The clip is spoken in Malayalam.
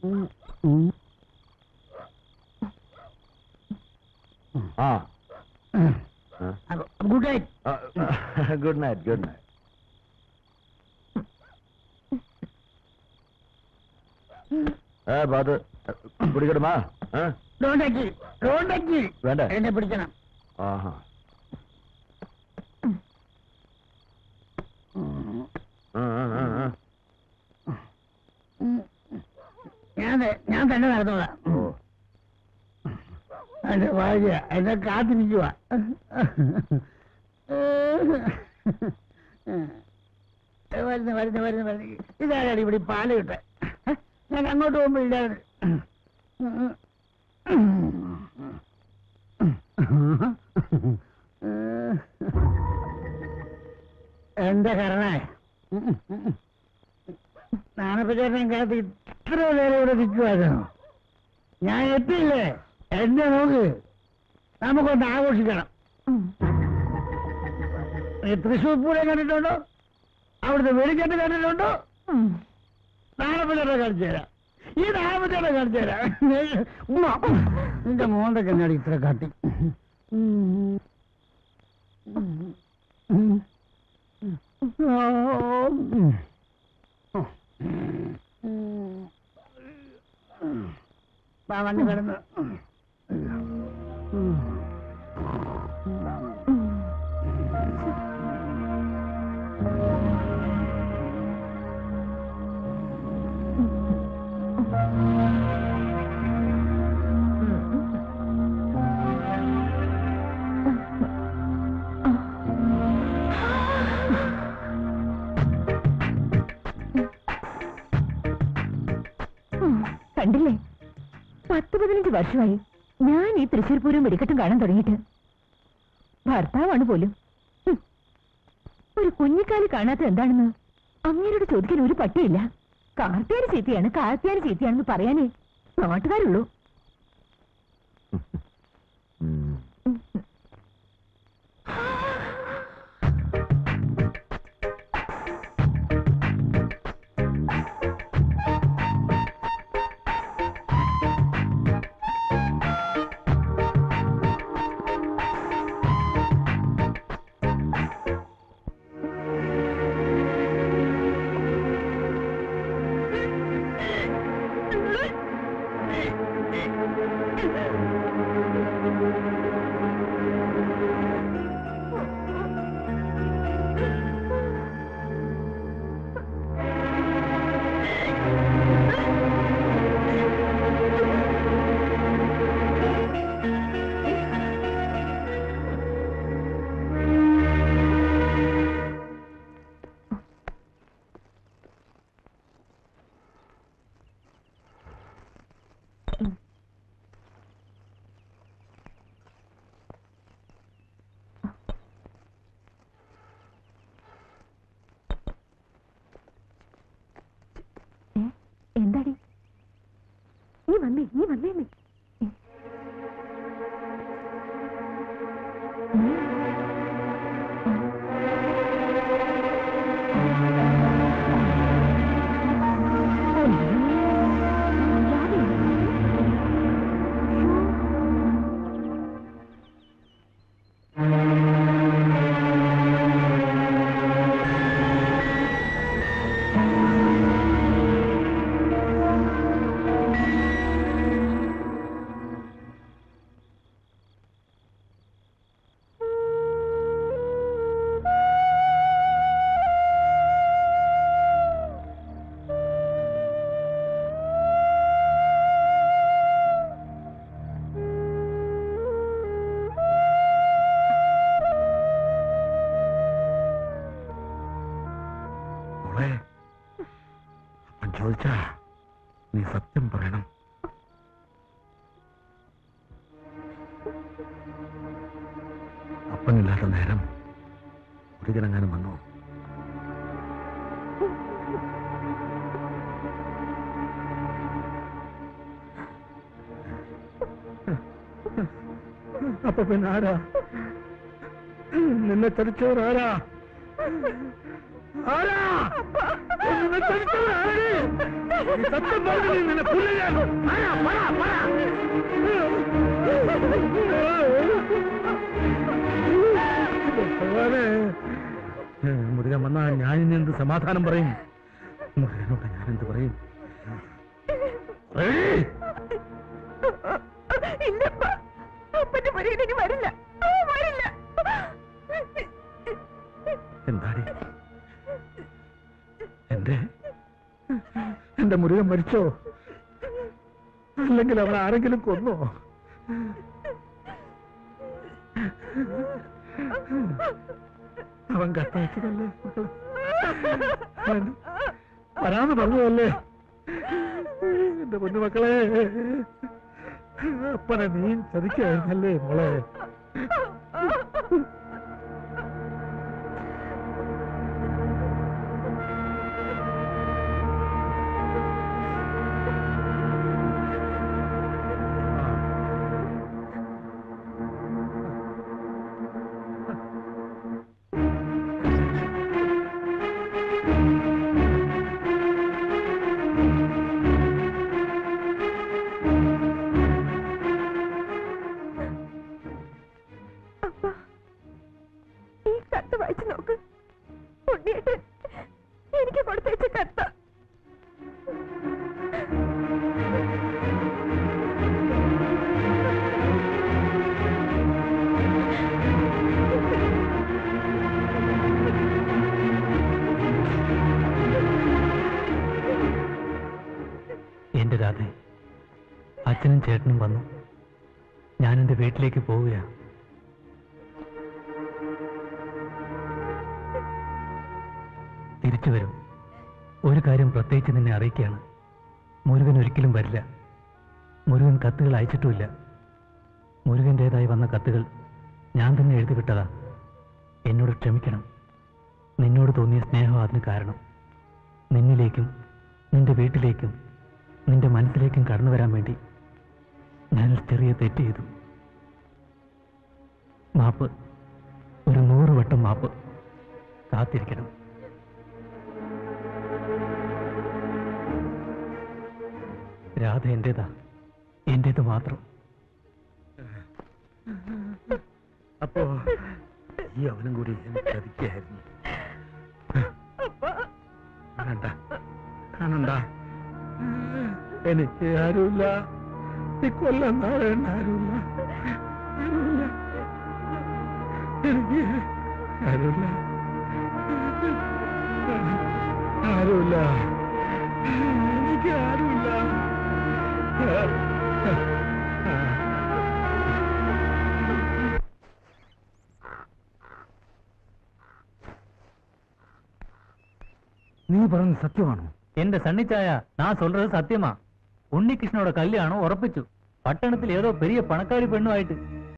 ആ good night good night good night ഏ ബാത് പിടിക്കടുമാ ഏ ഡോണ്ട് ടച്ച് ഡോണ്ട് ടച്ച് വേണ്ട എന്നെ പിടിക്കണം ആഹാ ആ, ആ, ആ, ആ. ഞാൻ ത- ഞാൻ തന്നെ നടന്നോളാം ഓ എന്റെ ഭാര്യ എന്നെ കാത്തിരിക്കുക വരുന്നു വരുന്നു വരുന്നു വരുന്നു ഇതാരാണ് ഇവിടെ ഈ പാല് കിട്ടെ ഞാൻ അങ്ങോട്ട് പോകുമ്പോ ഇല്ലാതെ എന്റെ കരണേ നാണപ്പച്ചേട്ടൻ കാത്ത് ഇത്ര നേരം ഇവിടെ നിൽക്കുമായിരുന്നു ഞാൻ എത്തിയില്ലേ എന്നെ നോക്ക് നമുക്കൊന്ന് ആഘോഷിക്കണം നീ തൃശ്ശൂർ പൂരം കണ്ടിട്ടുണ്ടോ അവിടുത്തെ വെടിക്കെട്ട് കണ്ടിട്ടുണ്ടോ നാണപ്പച്ചേട്ടൻ കാണിച്ചു തരാം ഈ നാണപ്പച്ചേട്ടൻ കാണിച്ചു തരാം ഉമ്മ, നിന്റെ മോന്റെ കണ്ണാടി ഇത്ര കാട്ടി വാ, വന്ന് കിടന്ന് കണ്ടില്ലേ പത്ത് പതിനഞ്ച് വർഷമായി ഞാൻ ഈ തൃശ്ശൂർ പൂരം വെടിക്കെട്ടും കാണാൻ തുടങ്ങിയിട്ട് ഭർത്താവാണ് പോലും ഹും. ഒരു കുഞ്ഞിക്കാലി കാണാത്ത എന്താണെന്ന് അങ്ങേരോട് ചോദിക്കാൻ ഒരു പട്ടിയില്ല കാർത്തിയാനി ചീത്തയാണ് കാർത്തിയാനി ചീത്തയാണെന്ന് പറയാനേ നാട്ടുകാരുള്ളൂ ഉം. ഏ? എന്താടി നീ വന്നേ നീ വന്നേ നീ ഏ? ഉം. മോളെ അവൻ ചോദിച്ചാ നീ സത്യം പറയണം അപ്പനില്ലാത്ത നേരം ഒരിക്കലെങ്ങാനും വന്നു അപ്പൊ പിന്നെ ആരാ നിന്നെ ചതിച്ചവർ ആരാ ആരാ നിന്നെ ചതിച്ചവർ ആര് നീ സത്യം പറഞ്ഞു നിന്നെ കൊല്ലുക പറ പറ പറ ഭഗവാനെ മുരുകൻ വന്നാ ഞാൻ ഇനി എന്ത് സമാധാനം പറയും മുരുകനോട് ഞാൻ എന്ത് പറയും പറയ്. ഇല്ലപ്പ അപ്പന്റെ മുരുകനിനി വരില്ല ആ, വരില്ല എന്താടി എന്റെ എന്റെ മുരുകൻ മരിച്ചോ അല്ലെങ്കിൽ അവൾ ആരെങ്കിലും കൊന്നോ അവൻ കത്തയച്ചതല്ലേ മക്കളെ? അവൻ വരാന്ന് പറഞ്ഞതല്ലേ എന്റെ പൊന്നു മക്കളെ അപ്പനെ നീ ചതിക്കായിരുന്നല്ലേ മോളെ അപ്പ ഈ കത്ത് വായിച്ചു നോക്ക് ഉണ്ണിയേട്ടൻ എനിക്ക് കൊടുത്തയച്ച കത്ത എന്റെ രാധ അച്ഛനും ചേട്ടനും വന്നു ഞാൻ എന്റെ വീട്ടിലേക്ക് പോവുകയാണ് തിരിച്ചു വരും ഒരു കാര്യം പ്രത്യേകിച്ച് നിന്നെ അറിയിക്കുകയാണ് മുരുകൻ ഒരിക്കലും വരില്ല മുരുകൻ കത്തുകൾ അയച്ചിട്ടുമില്ല മുരുകൻ്റെതായി വന്ന കത്തുകൾ ഞാൻ തന്നെ എഴുതി വിട്ടതാ എന്നോട് ക്ഷമിക്കണം നിന്നോട് തോന്നിയ സ്നേഹം അതിന് കാരണം നിന്നിലേക്കും നിന്റെ വീട്ടിലേക്കും നിന്റെ മനസ്സിലേക്കും കടന്നു വരാൻ വേണ്ടി ഞാനൊരു ചെറിയ തെറ്റ് ചെയ്തു മാപ്പ് ഒരു നൂറ് വട്ടം മാപ്പ് കാത്തിരിക്കണം രാധ എന്റേതാ എന്റേത് മാത്രം അപ്പോ ഈ അവനും കൂടി എന്നെ ചതിക്കായിരുന്നു കാണണ്ട കാണണ്ട എനിക്ക് ആരുമില്ല ഈ കൊല്ലം നാരായണ ആരുമില്ല ആരുമില്ല എനിക്ക് ആരുമില്ല ആരുമില്ല എനിക്ക് ആരുമില്ല നീ പറഞ്ഞ സത്യമാണോ എന്റെ സണ്ണിച്ചായ நான் சொல்றது சத்தியமா உன்னிகிருஷ்ணனோட கல்யாணம் உറപ്പിച്ചു പട്ടണത്തിൽ ഏതോ പെരിയ പണക്കാരി പെണ്ണുമായിട്ട്